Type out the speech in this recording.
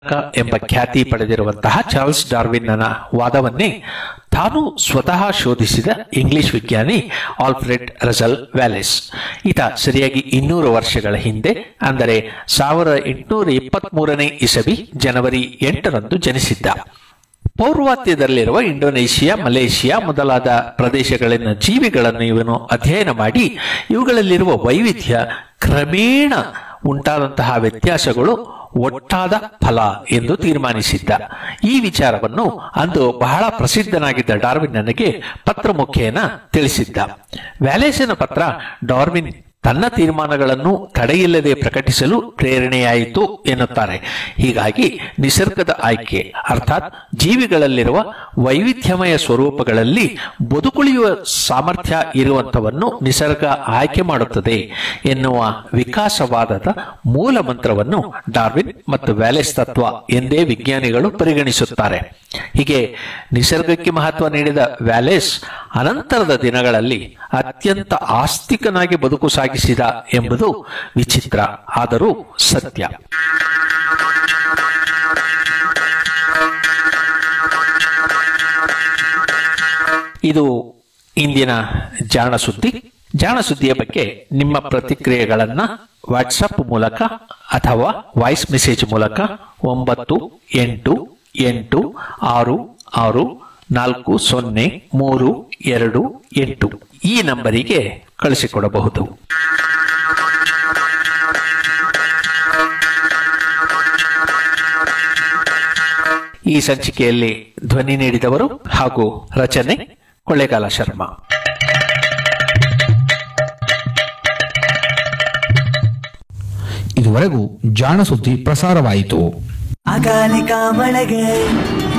ಎಂಬ ಖ್ಯಾತಿ ಪಡೆದಿರುವಂತಹ ಚಾರ್ಲ್ಸ್ ಡಾರ್ವಿನ್ನನ ವಾದವನ್ನೇ ತಾನು ಸ್ವತಃ ಶೋಧಿಸಿದ ಇಂಗ್ಲಿಷ್ ವಿಜ್ಞಾನಿ ಆಲ್ಫ್ರೆಡ್ ರಸಲ್ ವ್ಯಾಲೆಸ್ ಈತ ಸರಿಯಾಗಿ ಇನ್ನೂರು ವರ್ಷಗಳ ಹಿಂದೆ ಅಂದರೆ ಸಾವಿರದ ಎಂಟುನೂರ ಇಪ್ಪತ್ತ್ ಮೂರನೇ ಇಸವಿ ಜನವರಿ ಎಂಟರಂದು ಜನಿಸಿದ್ದ ಪೌರ್ವಾತ್ಯದಲ್ಲಿರುವ ಇಂಡೋನೇಷಿಯಾ ಮಲೇಷಿಯಾ ಮೊದಲಾದ ಪ್ರದೇಶಗಳಲ್ಲಿನ ಜೀವಿಗಳನ್ನು ಇವನು ಅಧ್ಯಯನ ಮಾಡಿ ಇವುಗಳಲ್ಲಿರುವ ವೈವಿಧ್ಯ ಕ್ರಮೇಣ ಉಂಟಾದಂತಹ ವ್ಯತ್ಯಾಸಗಳು ಒಟ್ಟಾದ ಫಲ ಎಂದು ತೀರ್ಮಾನಿಸಿದ್ದ ಈ ವಿಚಾರವನ್ನು ಅಂದು ಬಹಳ ಪ್ರಸಿದ್ಧನಾಗಿದ್ದ ಡಾರ್ವಿನ್ ನನಗೆ ಪತ್ರ ಮುಖೇನ ತಿಳಿಸಿದ್ದ ವ್ಯಾಲೇಸಿನ ಪತ್ರ ಡಾರ್ವಿನ್ ತನ್ನ ತೀರ್ಮಾನಗಳನ್ನು ತಡೆಯಿಲ್ಲದೆ ಪ್ರಕಟಿಸಲು ಪ್ರೇರಣೆಯಾಯಿತು ಎನ್ನುತ್ತಾರೆ ಹೀಗಾಗಿ ನಿಸರ್ಗದ ಆಯ್ಕೆ ಅರ್ಥಾತ್ ಜೀವಿಗಳಲ್ಲಿರುವ ವೈವಿಧ್ಯಮಯ ಸ್ವರೂಪಗಳಲ್ಲಿ ಬದುಕುಳಿಯುವ ಸಾಮರ್ಥ್ಯ ಇರುವಂತವನ್ನು ನಿಸರ್ಗ ಆಯ್ಕೆ ಮಾಡುತ್ತದೆ ಎನ್ನುವ ವಿಕಾಸವಾದದ ಮೂಲ ಮಂತ್ರವನ್ನು ಡಾರ್ವಿನ್ ಮತ್ತು ವ್ಯಾಲೆಸ್ ತತ್ವ ಎಂದೇ ವಿಜ್ಞಾನಿಗಳು ಪರಿಗಣಿಸುತ್ತಾರೆ ಹೀಗೆ ನಿಸರ್ಗಕ್ಕೆ ಮಹತ್ವ ನೀಡಿದ ವ್ಯಾಲೆಸ್ ಅನಂತರದ ದಿನಗಳಲ್ಲಿ ಅತ್ಯಂತ ಆಸ್ತಿಕನಾಗಿ ಬದುಕು ಸಾಗಿಸಿದ ಎಂಬುದು ವಿಚಿತ್ರ ಆದರೂ ಸತ್ಯ ಇದು ಇಂದಿನ ಜಾಣ ಸುದ್ದಿ ಜಾಣ ಸುದ್ದಿಯ ಬಗ್ಗೆ ನಿಮ್ಮ ಪ್ರತಿಕ್ರಿಯೆಗಳನ್ನ ವಾಟ್ಸಪ್ ಮೂಲಕ ಅಥವಾ ವಾಯ್ಸ್ ಮೆಸೇಜ್ ಮೂಲಕ ಒಂಬತ್ತು ಎಂಟು ಎಂಟು ಆರು ಆರು ನಾಲ್ಕು ಸೊನ್ನೆ ಮೂರು ಎರಡು ಎಂಟು ಈ ನಂಬರಿಗೆ ಕಳಿಸಿಕೊಡಬಹುದು ಈ ಸಂಚಿಕೆಯಲ್ಲಿ ಧ್ವನಿ ನೀಡಿದವರು ಹಾಗೂ ರಚನೆ ಕೊಳ್ಳೇಗಾಲ ಶರ್ಮಾ ಇದುವರೆಗೂ ಜಾಣ ಸುದ್ದಿ ಪ್ರಸಾರವಾಯಿತು ಅಕಾಲಿಕ ಮಳೆಗೆ